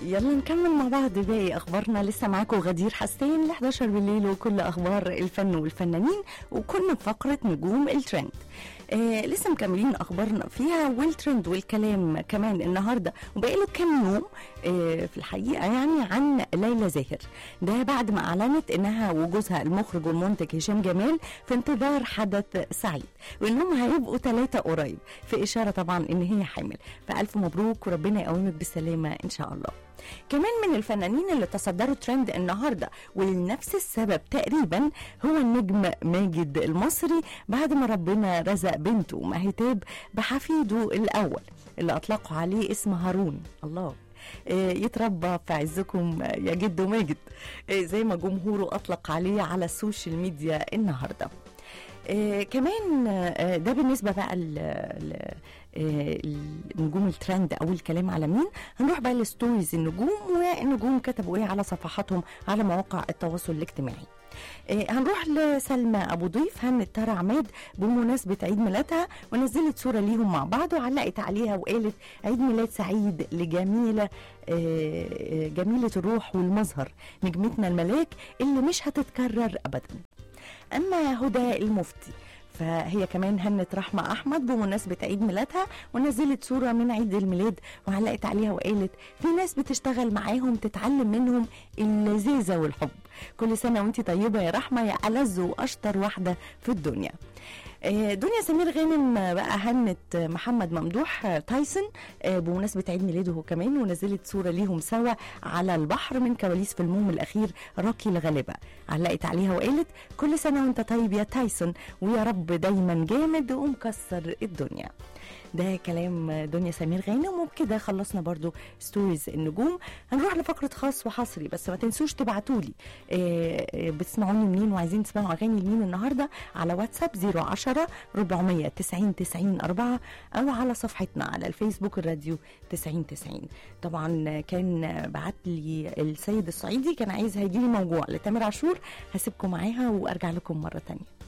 يلا نكمل مع بعض باقي اخبارنا لسه معاكم غدير حسين ل 11 بالليل وكل اخبار الفن والفنانين وكنا في فقره نجوم الترند آه لسه مكملين اخبارنا فيها والترند والكلام كمان النهارده وبقى له كام يوم آه في الحقيقه يعني عن ليلى زاهر ده بعد ما اعلنت انها وجوزها المخرج والمنتج هشام جمال في انتظار حدث سعيد وانهم هيبقوا ثلاثه قريب في اشاره طبعا ان هي حامل فالف مبروك وربنا يقومك بالسلامه ان شاء الله كمان من الفنانين اللي تصدروا ترند النهارده ولنفس السبب تقريبا هو النجم ماجد المصري بعد ما ربنا رزق بنته مهتاب بحفيده الاول اللي اطلقوا عليه اسم هارون الله آه، يتربى في عزكم آه، يا جدو ماجد آه، زي ما جمهوره اطلق عليه على السوشيال ميديا النهارده آه كمان آه ده بالنسبه بقى ل ل- آه، النجوم الترند او الكلام على مين هنروح بقى لستوريز النجوم والنجوم كتبوا ايه على صفحاتهم على مواقع التواصل الاجتماعي آه، هنروح لسلمى ابو ضيف هنت ترى عماد بمناسبه عيد ميلادها ونزلت صوره ليهم مع بعض وعلقت عليها وقالت عيد ميلاد سعيد لجميله آه، آه، جميله الروح والمظهر نجمتنا الملاك اللي مش هتتكرر ابدا اما هدى المفتي فهي كمان هنت رحمة أحمد بمناسبة عيد ميلادها ونزلت صورة من عيد الميلاد وعلقت عليها وقالت في ناس بتشتغل معاهم تتعلم منهم اللذيذة والحب كل سنة وانت طيبة يا رحمة يا ألذ وأشطر واحدة في الدنيا آه، دنيا سمير غانم آه، بقى هنت آه، محمد ممدوح آه، تايسون آه، بمناسبة عيد ميلاده هو كمان ونزلت صورة ليهم سوا على البحر من كواليس فيلمهم الأخير راكي الغالبة علقت عليها وقالت كل سنة وانت طيب يا تايسون ويا رب دايما جامد ومكسر الدنيا ده كلام دنيا سمير غانم وبكده خلصنا برضو ستوريز النجوم هنروح لفقرة خاص وحصري بس ما تنسوش تبعتولي آه، آه، بتسمعوني منين وعايزين تسمعوا أغاني لمين النهاردة على واتساب 010 490 90 4 أو على صفحتنا على الفيسبوك الراديو 90 90 طبعا كان بعت لي السيد الصعيدي كان عايز هيجيلي موجوع لتامر عاشور هسيبكم معاها وأرجع لكم مرة تانية